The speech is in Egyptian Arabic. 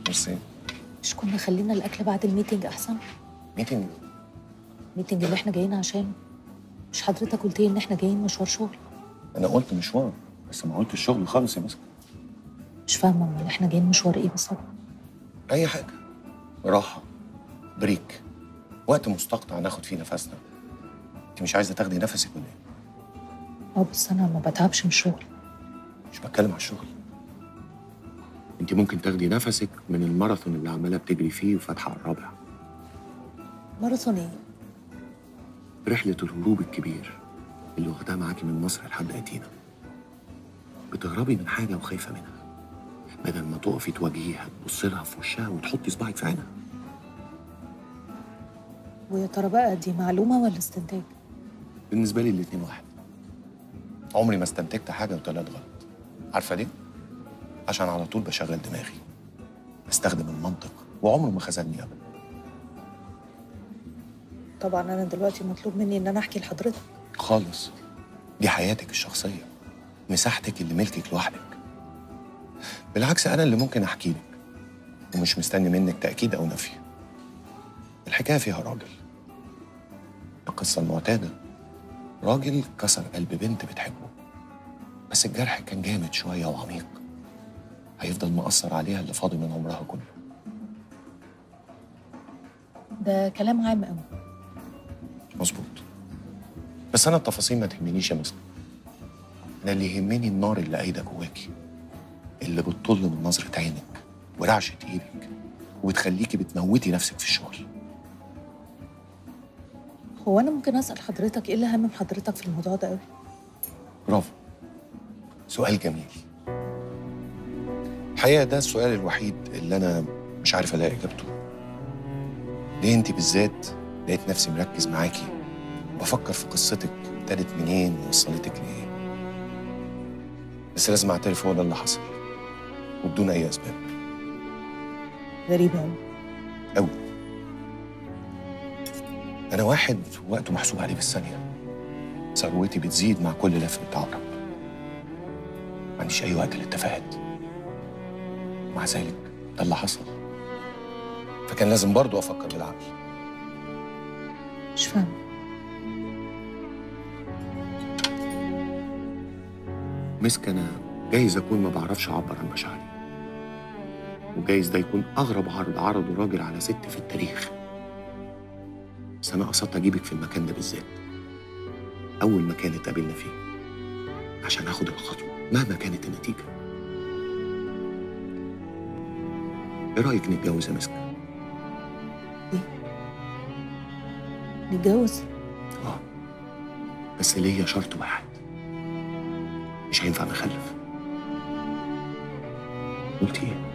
ميرسي مش كنا خلينا الاكل بعد الميتنج احسن ميتنج الميتنج اللي احنا جايين عشان مش حضرتك قلت لي ان احنا جايين مشوار شغل انا قلت مشوار بس ما قلت الشغل خالص يا مسك مش فاهمه امال احنا جايين مشوار ايه بالظبط اي حاجه راحه بريك وقت مستقطع ناخد فيه نفسنا انت مش عايزه تاخدي نفسك ولا ايه اه بس انا ما بتعبش من الشغل مش بتكلم على الشغل انت ممكن تاخدي نفسك من الماراثون اللي عماله بتجري فيه وفاتحه على الرابع ماراثون ايه رحله الهروب الكبير اللي واخداها معاكي من مصر لحد اتينا بتهربي من حاجه وخايفه منها بدل ما تقفي تواجهيها تبصي لها في وشها وتحطي صباعك في عينها ويا ترى بقى دي معلومه ولا استنتاج بالنسبه لي الاتنين واحد عمري ما استنتجت حاجه وطلعت غلط عارفه ليه عشان على طول بشغل دماغي بستخدم المنطق وعمره ما خذلني ابدا طبعا انا دلوقتي مطلوب مني ان انا احكي لحضرتك خالص دي حياتك الشخصيه مساحتك اللي ملكك لوحدك بالعكس انا اللي ممكن احكي لك ومش مستني منك تاكيد او نفي الحكايه فيها راجل القصه المعتاده راجل كسر قلب بنت بتحبه بس الجرح كان جامد شويه وعميق هيفضل مأثر عليها اللي فاضي من عمرها كله ده كلام عام قوي مظبوط بس انا التفاصيل ما تهمنيش يا مسك انا اللي يهمني النار اللي قايده جواكي اللي بتطل من نظره عينك ورعشه ايدك وبتخليكي بتموتي نفسك في الشغل هو انا ممكن اسال حضرتك ايه اللي همم حضرتك في الموضوع ده قوي برافو سؤال جميل الحقيقه ده السؤال الوحيد اللي انا مش عارف الاقي اجابته ليه انت بالذات لقيت نفسي مركز معاكي بفكر في قصتك ابتدت منين ووصلتك لايه بس لازم اعترف هو ده اللي حصل وبدون اي اسباب غريبه قوي قوي انا واحد وقته محسوب عليه بالثانيه ثروتي بتزيد مع كل لفه عقرب ما عنديش اي وقت للتفاهات مع ذلك ده اللي حصل فكان لازم برضه افكر بالعقل مش فاهمه مسك انا جايز اكون ما بعرفش اعبر عن مشاعري وجايز ده يكون اغرب عرض عرضه راجل على ست في التاريخ بس انا قصدت اجيبك في المكان ده بالذات اول مكان اتقابلنا فيه عشان اخد الخطوه مهما كانت النتيجه ايه رايك نتجوز يا مسك نتجوز اه بس ليا شرط واحد مش هينفع نخلف قلت ايه